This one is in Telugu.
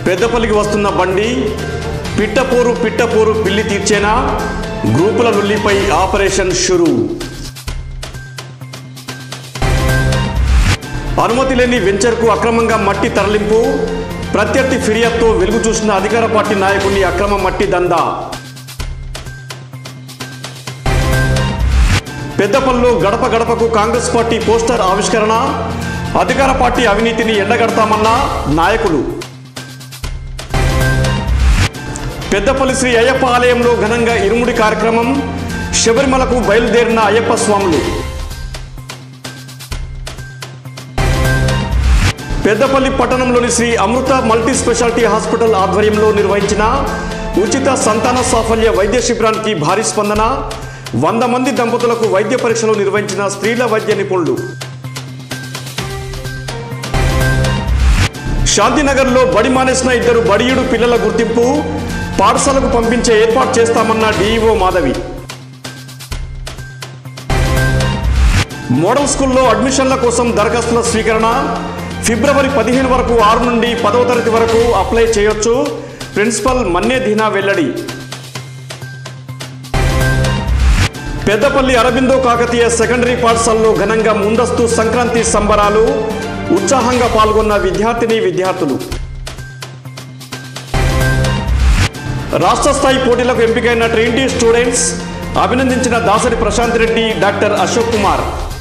పెద్దపల్లికి వస్తున్న బండి పిట్టపోరు పిట్టపోరు పిల్లి తీర్చేనా గ్రూపుల నుల్లిపై ఆపరేషన్ షురు అనుమతి లేని వెంచర్కు అక్రమంగా మట్టి తరలింపు ప్రత్యర్థి ఫిర్యాదుతో వెలుగు చూసిన అధికార పార్టీ నాయకుని అక్రమ మట్టి దందా పెద్దపల్లిలో గడప గడపకు కాంగ్రెస్ పార్టీ పోస్టర్ ఆవిష్కరణ అధికార పార్టీ అవినీతిని ఎండగడతామన్న నాయకులు పెద్దపల్లి శ్రీ అయ్యప్ప ఆలయంలో ఘనంగా ఇరుముడి కార్యక్రమం శబరిమలకు బయలుదేరిన అయ్యప్ప స్వాములు పెద్దపల్లి పట్టణంలోని Shri Amrita multi speciality hospital ఆధ్వర్యంలో నిర్వహించిన ఉచిత సంతాన సాఫల్య వైద్య శిబిరానికి భారీ స్పందన వంద మంది దంపతులకు వైద్య పరీక్షలు నిర్వహించిన స్త్రీల వైద్య నిపుణులు శాంతినగర్లో బడి మానేసిన ఇద్దరు బడియుడు పిల్లల గుర్తింపు పాఠశాలకు పంపించే ఏర్పాటు చేస్తామన్న డీఈఓ మాధవి మోడల్ స్కూల్లో అడ్మిషన్ల కోసం దరఖాస్తుల స్వీకరణ ఫిబ్రవరి పదిహేను వరకు ఆరు నుండి పదవ తరగతి వరకు అప్లై చేయొచ్చు ప్రిన్సిపల్ మన్నే ధీనా వెల్లడి పెద్దపల్లి అరబిందో కాకతీయ సెకండరీ పాఠశాలలో ఘనంగా ముందస్తు సంక్రాంతి సంబరాలు ఉత్సాహంగా పాల్గొన్న విద్యార్థిని విద్యార్థులు రాష్ట్ర స్థాయి పోటీలకు ఎంపికైన ట్రైంటీ స్టూడెంట్స్ అభినందించిన దాసరి ప్రశాంత్ రెడ్డి డాక్టర్ అశోక్ కుమార్